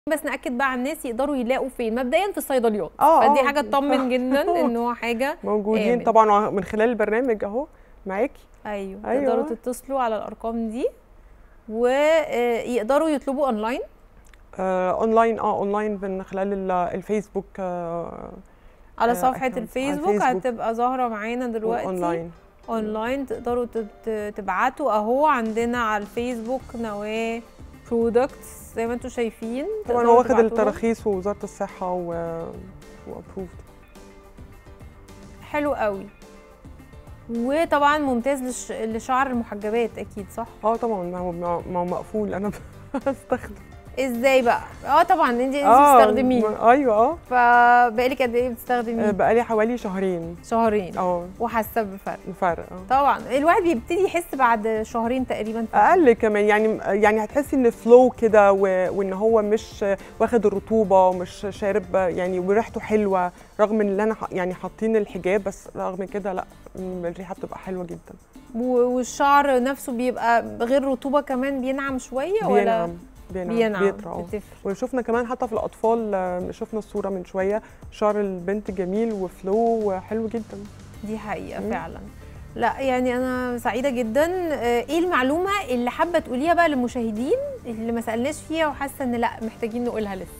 بس ناكد بقى على الناس يقدروا يلاقوا فين مبدئيا في الصيدليات اه فدي آه. حاجه تطمن جدا ان هو حاجه موجودين آمن. طبعا من خلال البرنامج اهو معاكي ايوه, أيوة. تقدروا تتصلوا على الارقام دي ويقدروا يطلبوا اونلاين آه اونلاين اه اونلاين من خلال ال- الفيسبوك آه على آه، صفحه accounts على الفيسبوك الفيسبوك. هتبقى ظاهره معانا دلوقتي اونلاين اونلاين تقدروا تت- تبعتوا اهو عندنا على الفيسبوك نواه برودكتس زي ما انتم شايفين طبعا تقدروا هو واخد تبعتوا لهم. التراخيص ووزاره الصحه و وابروفد حلو قوي وطبعا ممتاز للش... لشعر المحجبات اكيد صح اه طبعا ما هو ما هو مقفول انا بستخدم ازاي بقى اه طبعا انت انت اه بتستخدميه ما- ايوه اه فبقالك قد ايه آه، بتستخدميه بقالي حوالي شهرين شهرين اه وحاسه بفرق الفرق اه طبعا الواحد بيبتدي يحس بعد شهرين تقريبا اقل كمان يعني يعني هتحسي ان فلو كده و- وان هو مش واخد الرطوبه ومش شارب يعني وريحته حلوه رغم ان انا ح- يعني حاطين الحجاب بس رغم كده لا م- الريحه بتبقى حلوه جدا و- والشعر نفسه بيبقى غير رطوبه كمان بينعم شويه ولا بينعم بينعم, بينعم بيطرى اه بتفرق وشفنا كمان حتى في الاطفال آه، شفنا الصوره من شويه شعر البنت جميل وفلو حلو جدا دي حقيقه مم. فعلا لا يعني انا سعيده جدا آه، ايه المعلومه اللي حابه تقوليها بقى للمشاهدين اللي ما سالناش فيها وحاسه ان لا محتاجين نقولها لسه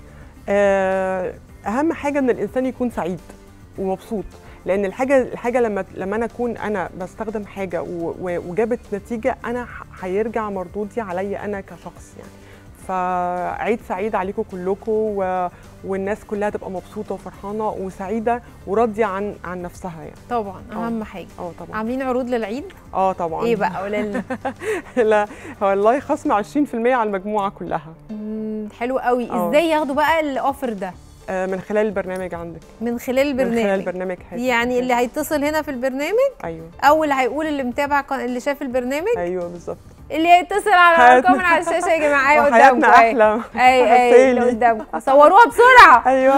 آه، اهم حاجه ان الانسان يكون سعيد ومبسوط لان الحاجه الحاجه لما لما انا اكون انا بستخدم حاجه و- و- وجابت نتيجه انا ح- هيرجع مردودي عليا انا كشخص يعني فعيد سعيد عليكم كلكم و... والناس كلها تبقى مبسوطه وفرحانه وسعيده وراضيه عن عن نفسها يعني طبعا آه. اهم حاجه اه طبعا عاملين عروض للعيد اه طبعا ايه بقى قولي لنا لا والله خصم 20% على المجموعه كلها مم، حلو قوي آه. ازاي ياخدوا بقى الاوفر ده آه، من خلال البرنامج عندك من خلال من خلال البرنامج البرنامج حاجة. يعني اللي هيتصل هنا في البرنامج ايوه او اللي هيقول اللي متابع قن- اللي شاف البرنامج ايوه بالظبط اللي هيتصل على حياتنا- الارقام اللي على الشاشه يا جماعه اهي قدامكم وحياتنا اهي احلى اي اي اللي حسيلي. قدامكم صوروها بسرعه ايوه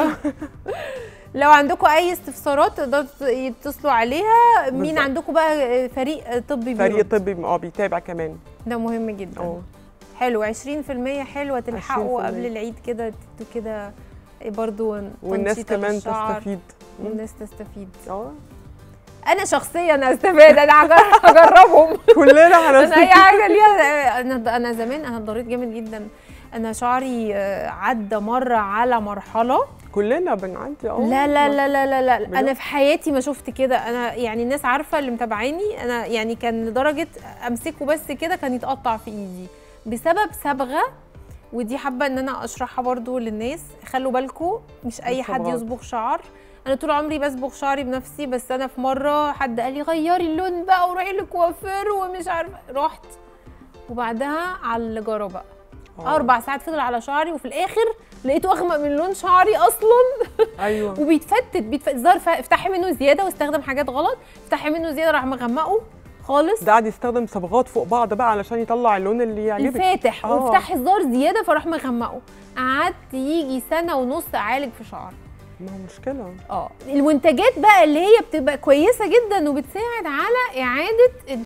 لو عندكم اي استفسارات تقدروا تتصلوا عليها مين بالظبط. عندكم بقى فريق طبي فريق بيرد؟ طبي اه بيتابع كمان ده مهم جدا اه حلو 20% حلوه تلحقوا 20% قبل العيد كده تدوا كده برضو والناس تنشيطة كمان للشعر، تستفيد مم. والناس تستفيد اه انا شخصيا استفاد انا هجر- هجربهم كلنا انا اي هنستفيد حاجه ليها انا انا زمان انا اتضريت جامد جدا انا شعري آه، عدى مره على مرحله كلنا بنعدي اه لا لا لا لا لا, لا. بجد؟ انا في حياتي ما شفت كده انا يعني الناس عارفه اللي متابعاني انا يعني كان لدرجه امسكه بس كده كان يتقطع في ايدي بسبب صبغه ودي حابه ان انا اشرحها برضو للناس خلوا بالكم مش اي حد الصبغات. يصبغ شعر انا طول عمري بصبغ شعري بنفسي بس انا في مره حد قال لي غيري اللون بقى وروحي للكوافير ومش عارفه رحت وبعدها على الجاره بقى آه. اربع ساعات فضل على شعري وفي الاخر لقيته اغمق من لون شعري اصلا ايوه وبيتفتت بيتفتت ظهر ف- افتحي منه زياده واستخدم حاجات غلط افتحي منه زياده راح مغمقه خالص ده قاعد يستخدم صبغات فوق بعض بقى علشان يطلع اللون اللي يعجبك الفاتح آه. وافتحي الزار زياده فراح مغمقه قعدت يجي سنه ونص اعالج في شعري ما هو مشكله اه المنتجات بقى اللي هي بتبقى كويسه جدا وبتساعد على اعاده